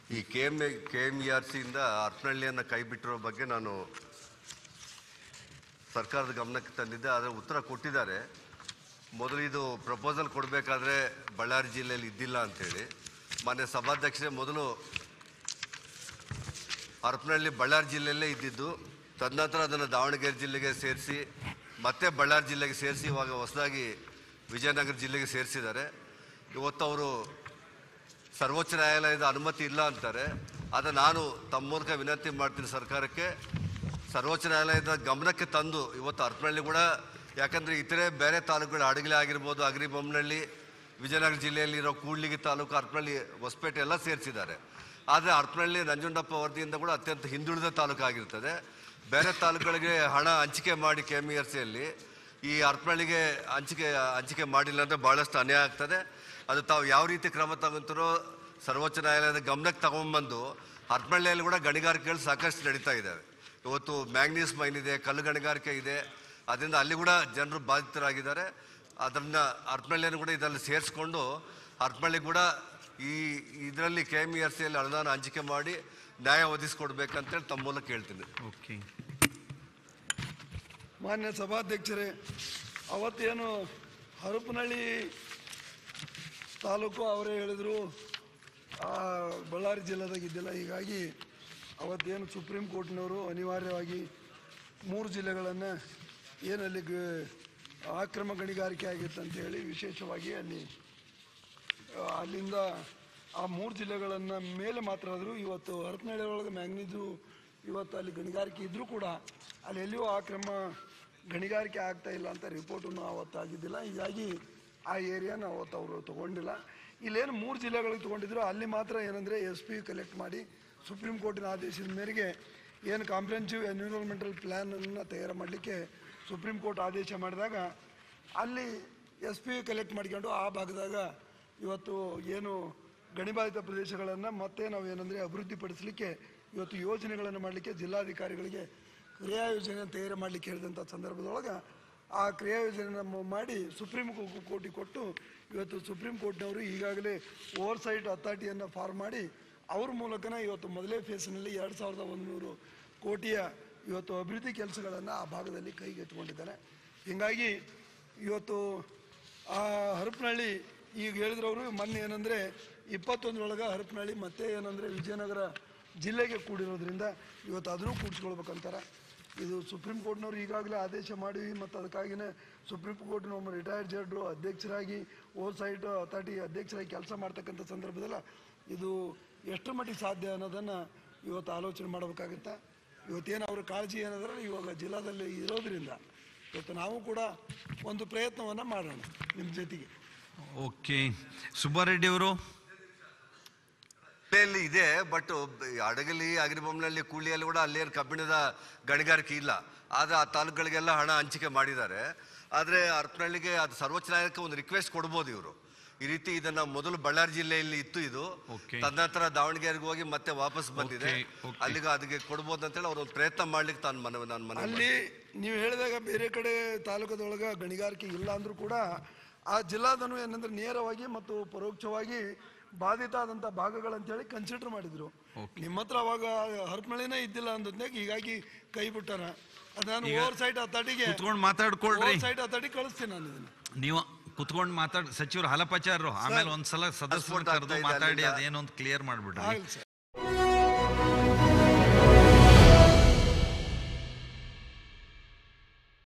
ಈ K M K M E R ಸಿಯಿಂದ ಹರಪನಹಳ್ಳಿಯನ್ನು ಕೈ ಬಿಟ್ಟಿರೋ ಬಗ್ಗೆ ನಾನು ಸರ್ಕಾರದ ಗಮನಕ್ಕೆ ತಂದಿದ್ದೆ ಆದರೆ ಉತ್ತರ ಕೊಟ್ಟಿದ್ದಾರೆ ಮೊದಲು ಇದು ಪ್ರಪೋಸಲ್ ಕೊಡಬೇಕಾದ್ರೆ ಬಳ್ಳಾರಿ ಜಿಲ್ಲೆಯಲ್ಲಿ ಇದ್ದಿಲ್ಲ ಅಂತೇಳಿ ಮಾನ್ಯ ಸಭಾಧ್ಯಕ್ಷರೇ ಮೊದಲು ಹರಪನಹಳ್ಳಿ ಬಳ್ಳಾರಿ ಜಿಲ್ಲೆಯಲ್ಲೇ ಇದ್ದಿದ್ದು ತದನಂತರ ಅದನ್ನು ದಾವಣಗೆರೆ ಜಿಲ್ಲೆಗೆ ಸೇರಿಸಿ ಮತ್ತೆ ಬಳ್ಳಾರಿ ಜಿಲ್ಲೆಗೆ ಸೇರಿಸಿ ಇವಾಗ ಹೊಸದಾಗಿ ವಿಜಯನಗರ ಜಿಲ್ಲೆಗೆ ಸೇರಿಸಿದ್ದಾರೆ ಇವತ್ತು ಅವರು ಸರ್ವೋಚ್ಚ ನ್ಯಾಯಾಲಯದ ಅನುಮತಿ ಇಲ್ಲ ಅಂತಾರೆ ಆದರೆ ನಾನು ತಮ್ಮ ಮೂಲಕ ವಿನಂತಿ ಮಾಡ್ತೀನಿ ಸರ್ಕಾರಕ್ಕೆ ಸರ್ವೋಚ್ಚ ನ್ಯಾಯಾಲಯದ ಗಮನಕ್ಕೆ ತಂದು ಇವತ್ತು ಹರಪನಹಳ್ಳಿ ಕೂಡ ಯಾಕಂದರೆ ಇತರೆ ಬೇರೆ ತಾಲೂಕುಗಳು ಅಡಗಲಿ ಆಗಿರ್ಬೋದು ಅಗ್ರಿಬೊಮ್ಮನಹಳ್ಳಿ ವಿಜಯನಗರ ಜಿಲ್ಲೆಯಲ್ಲಿರೋ ಕೂಡ್ಲಿಗಿ ತಾಲೂಕು ಹರಪನಹಳ್ಳಿ ಹೊಸಪೇಟೆ ಎಲ್ಲ ಸೇರಿಸಿದ್ದಾರೆ ಆದರೆ ಹರಪನಹಳ್ಳಿ ನಂಜುಂಡಪ್ಪ ವರದಿಯಿಂದ ಕೂಡ ಅತ್ಯಂತ ಹಿಂದುಳಿದ ತಾಲೂಕು ಆಗಿರ್ತದೆ ಬೇರೆ ತಾಲೂಕುಗಳಿಗೆ ಹಣ ಹಂಚಿಕೆ ಮಾಡಿ ಕೆ ಎಮ್ ಆರ್ ಸಿಯಲ್ಲಿ ಈ ಹರಪನಹಳ್ಳಿಗೆ ಹಂಚಿಕೆ ಹಂಚಿಕೆ ಮಾಡಿಲ್ಲ ಅಂದರೆ ಭಾಳಷ್ಟು ಅನ್ಯಾಯ ಆಗ್ತದೆ ಅದು ತಾವು ಯಾವ ರೀತಿ ಕ್ರಮ ತಗೊಂತಾರೋ ಸರ್ವೋಚ್ಚ ನ್ಯಾಯಾಲಯದ ಗಮನಕ್ಕೆ ತಗೊಂಬಂದು ಹರಪನಹಳ್ಳಿಯಲ್ಲಿ ಕೂಡ ಗಣಿಗಾರಿಕೆಗಳು ಸಾಕಷ್ಟು ನಡೀತಾ ಇದ್ದಾವೆ ಇವತ್ತು ಮ್ಯಾಂಗ್ನೀಸ್ ಮೈನ್ ಇದೆ ಕಲ್ಲು ಗಣಿಗಾರಿಕೆ ಇದೆ ಅದರಿಂದ ಅಲ್ಲಿ ಕೂಡ ಜನರು ಬಾಧಿತರಾಗಿದ್ದಾರೆ ಅದನ್ನು ಹರಪನಹಳ್ಳಿಯನ್ನು ಕೂಡ ಇದರಲ್ಲಿ ಸೇರಿಸ್ಕೊಂಡು ಹರಪನಹಳ್ಳಿ ಕೂಡ ಈ ಇದರಲ್ಲಿ ಕೆ ಎಮ್ ಇ ಆರ್ ಸಿಯಲ್ಲಿ ಅನುದಾನ ಹಂಚಿಕೆ ಮಾಡಿ ನ್ಯಾಯ ಒದಗಿಸ್ಕೊಡ್ಬೇಕಂತೇಳಿ ತಮ್ಮ ಮೂಲಕ ಕೇಳ್ತೀನಿ ಓಕೆ ಮಾನ್ಯ ಸಭಾಧ್ಯಕ್ಷರೇ ಅವತ್ತೇನು ಹರಪನಹಳ್ಳಿ ತಾಲೂಕು ಅವರೇ ಹೇಳಿದರು ಆ, ಬಳ್ಳಾರಿ ಜಿಲ್ಲೆದಾಗ ಇದ್ದಿಲ್ಲ ಹೀಗಾಗಿ ಅವತ್ತೇನು ಸುಪ್ರೀಂ ಕೋರ್ಟ್ನವರು ಅನಿವಾರ್ಯವಾಗಿ ಮೂರು ಜಿಲ್ಲೆಗಳನ್ನು ಏನಲ್ಲಿ ಗ- ಆಕ್ರಮ ಗಣಿಗಾರಿಕೆ ಆಗಿತ್ತು ಅಂತ ಹೇಳಿ ವಿಶೇಷವಾಗಿ ಅಲ್ಲಿ ಆ, ಅಲ್ಲಿಂದ ಆ ಮೂರು ಜಿಲ್ಲೆಗಳನ್ನು ಮೇಲೆ ಮಾತ್ರ ಆದರೂ ಇವತ್ತು ಹರಪನಹಳ್ಳಿ ಒಳಗೆ ಮ್ಯಾಂಗ್ನೀಸು ಇವತ್ತು ಅಲ್ಲಿ ಗಣಿಗಾರಿಕೆ ಇದ್ದರೂ ಕೂಡ ಅಲ್ಲಿ ಎಲ್ಲಿಯೂ ಆ ಕ್ರಮ ಗಣಿಗಾರಿಕೆ ಆಗ್ತಾ ಇಲ್ಲ ಅಂತ ರಿಪೋರ್ಟನ್ನು ಅವತ್ತು ಆಗಿದ್ದಿಲ್ಲ ಹೀಗಾಗಿ ಆ ಏರಿಯಾನ ಅವತ್ತು ಅವರು ತಗೊಂಡಿಲ್ಲ ಇಲ್ಲೇನು ಮೂರು ಜಿಲ್ಲೆಗಳಿಗೆ ತೊಗೊಂಡಿದ್ರು ಅಲ್ಲಿ ಮಾತ್ರ ಏನಂದರೆ ಎಸ್ ಪಿ ಕಲೆಕ್ಟ್ ಮಾಡಿ ಸುಪ್ರೀಂ ಕೋರ್ಟಿನ ಆದೇಶದ ಮೇರೆಗೆ ಏನು ಕಾಂಪ್ರೆನ್ಸಿವ್ ಎನ್ವಿರಾನ್ಮೆಂಟಲ್ ಪ್ಲ್ಯಾನನ್ನು ತಯಾರು ಮಾಡಲಿಕ್ಕೆ ಸುಪ್ರೀಂ ಕೋರ್ಟ್ ಆದೇಶ ಮಾಡಿದಾಗ ಅಲ್ಲಿ ಎಸ್ ಪಿ ಕಲೆಕ್ಟ್ ಮಾಡ್ಕೊಂಡು ಆ ಭಾಗದಾಗ ಇವತ್ತು ಏನು ಗಣಿಬಾಧಿತ ಪ್ರದೇಶಗಳನ್ನು ಮತ್ತೆ ನಾವು ಏನಂದರೆ ಅಭಿವೃದ್ಧಿಪಡಿಸಲಿಕ್ಕೆ ಇವತ್ತು ಯೋಜನೆಗಳನ್ನು ಮಾಡಲಿಕ್ಕೆ ಜಿಲ್ಲಾಧಿಕಾರಿಗಳಿಗೆ ಕ್ರಿಯಾ ಯೋಜನೆ ತಯಾರು ಮಾಡಲಿಕ್ಕೆ ಹೇಳಿದಂಥ ಸಂದರ್ಭದೊಳಗೆ ಆ ಕ್ರಿಯಾ ಯೋಜನೆಯನ್ನು ಮಾಡಿ ಸುಪ್ರೀಂ ಕೋರ್ಟಿಗೆ ಕೊಟ್ಟು ಇವತ್ತು ಸುಪ್ರೀಂ ಕೋರ್ಟ್ನವರು ಈಗಾಗಲೇ ಓವರ್ ಸೈಟ್ ಅಥಾರಿಟಿಯನ್ನು ಫಾರ್ಮ್ ಮಾಡಿ ಅವ್ರ ಮೂಲಕನೇ ಇವತ್ತು ಮೊದಲೇ ಫೇಸ್ನಲ್ಲಿ ಎರಡು ಸಾವಿರದ ಒಂದುನೂರು ಕೋಟಿಯ ಇವತ್ತು ಅಭಿವೃದ್ಧಿ ಕೆಲಸಗಳನ್ನು ಆ ಭಾಗದಲ್ಲಿ ಕೈಗೆತ್ತಿಕೊಂಡಿದ್ದಾರೆ ಹೀಗಾಗಿ ಇವತ್ತು ಆ ಹರಪನಹಳ್ಳಿ ಈಗ ಹೇಳಿದ್ರವರು ಮೊನ್ನೆ ಏನಂದರೆ ಇಪ್ಪತ್ತೊಂದರೊಳಗೆ ಹರಪನಹಳ್ಳಿ ಮತ್ತೆ ಏನಂದರೆ ವಿಜಯನಗರ ಜಿಲ್ಲೆಗೆ ಕೂಡಿರೋದ್ರಿಂದ ಇವತ್ತು ಅದನ್ನು ಕೂಡಿಸ್ಕೊಳ್ಬೇಕಂತಾರೆ ಇದು ಸುಪ್ರೀಂ ಕೋರ್ಟ್ನವರು ಈಗಾಗಲೇ ಆದೇಶ ಮಾಡಿ ಮತ್ತು ಅದಕ್ಕಾಗಿಯೇ ಸುಪ್ರೀಂ ಕೋರ್ಟ್ನ ಒಬ್ಬ ರಿಟೈರ್ಡ್ ಜಡ್ರು ಅಧ್ಯಕ್ಷರಾಗಿ ಓವರ್ ಸೈಟ್ ಅಥಾರಿಟಿ ಅಧ್ಯಕ್ಷರಾಗಿ ಕೆಲಸ ಮಾಡ್ತಕ್ಕಂಥ ಸಂದರ್ಭದಲ್ಲ ಇದು ಎಷ್ಟು ಮಟ್ಟಿಗೆ ಸಾಧ್ಯ ಅನ್ನೋದನ್ನು ಇವತ್ತು ಆಲೋಚನೆ ಮಾಡಬೇಕಾಗುತ್ತೆ ಇವತ್ತೇನು ಅವ್ರ ಕಾಳಜಿ ಏನಂದ್ರೆ ಇವಾಗ ಜಿಲ್ಲಾದಲ್ಲಿ ಇರೋದ್ರಿಂದ ಇವತ್ತು ನಾವು ಕೂಡ ಒಂದು ಪ್ರಯತ್ನವನ್ನು ಮಾಡೋಣ ನಿಮ್ಮ ಜೊತೆಗೆ ಓಕೆ ಸುಬ್ಬಾರೆಡ್ಡಿ ಅವರು ಜಿಲ್ಲೆಯಲ್ಲಿ ಇದೆ ಬಟ್ ಅಡಗಲಿ ಅಗ್ರಿಬೊಮ್ಮನಹಳ್ಳಿ ಕೂಳಿಯಲ್ಲಿ ಕೂಡ ಅಲ್ಲೇನು ಕಬ್ಬಿಣದ ಗಣಿಗಾರಿಕೆ ಇಲ್ಲ ಆದರೆ ಆ ತಾಲೂಕುಗಳಿಗೆಲ್ಲ ಹಣ ಹಂಚಿಕೆ ಮಾಡಿದ್ದಾರೆ ಆದರೆ ಹರಪನಹಳ್ಳಿಗೆ ಅದು ಸರ್ವೋಚ್ಚ ನ್ಯಾಯಾಲಯಕ್ಕೆ ಒಂದು ರಿಕ್ವೆಸ್ಟ್ ಕೊಡ್ಬೋದು ಇವರು ಈ ರೀತಿ ಇದನ್ನ ಮೊದಲು ಬಳ್ಳಾರಿ ಜಿಲ್ಲೆಯಲ್ಲಿ ಇತ್ತು ಇದು Okay. ತದನಂತರ ದಾವಣಗೆರೆಗೆ ಹೋಗಿ ಮತ್ತೆ ವಾಪಸ್ ಬಂದಿದೆ Okay, okay. ಅಲ್ಲಿಗೆ ಅದಕ್ಕೆ ಕೊಡ್ಬೋದು ಅಂತೇಳಿ ಅವ್ರು ಒಂದು ಪ್ರಯತ್ನ ಮಾಡ್ಲಿಕ್ಕೆ ತಾನು ಮನವಿ ನಾನು ಮನವಿ ಅಲ್ಲಿ ನೀವು ಹೇಳಿದಾಗ ಬೇರೆ ಕಡೆ ತಾಲೂಕದೊಳಗೆ ಗಣಿಗಾರಿಕೆ ಇಲ್ಲ ಅಂದ್ರೂ ಕೂಡ ಆ ಜಿಲ್ಲಾದನು ಏನಂದ್ರೆ ನೇರವಾಗಿ ಮತ್ತು ಪರೋಕ್ಷವಾಗಿ ಬಾಧಿತ ಆದಂಥ ಭಾಗಗಳಂತೇಳಿ ಕನ್ಸಿಡರ್ ಮಾಡಿದ್ರು ನಿಮ್ಮ ಹತ್ರ ಅವಾಗ ಹರಪನಹಳ್ಳಿನೇ ಇದ್ದಿಲ್ಲ ಅಂದಾಗ ಹೀಗಾಗಿ ಕೈ ಬಿಟ್ಟಾರ ಅದು ನಾನು ಓವರ್ ಸೈಟ್ ಅಥಾರಿಟಿಗೆ ಕುತ್ಕೊಂಡು ಮಾತಾಡ್ಕೊಳ್ರಿ ಓವರ್ ಸೈಟ್ ಅಥಾರಿಟಿ ಕಳಿಸ್ತೀನಿ ನಾನು ಇದನ್ನ ನೀವು ಕುತ್ಕೊಂಡು ಮಾತಾಡ್ ಸಚಿವರು ಹಲಪಚಾರರು ಆಮೇಲೆ ಒಂದ್ಸಲ ಸದಸ್ಯರು Transport ಕರೆದು ಆಗ್ತಾ ಇದೆ ಮಾತಾಡಿ ಅಲ್ಲಿಂದ. ಅದೇನೋ ಒಂದು ಕ್ಲಿಯರ್ ಮಾಡ್ಬಿಡ್ರಿ ಆಗಲಿ ಸರ್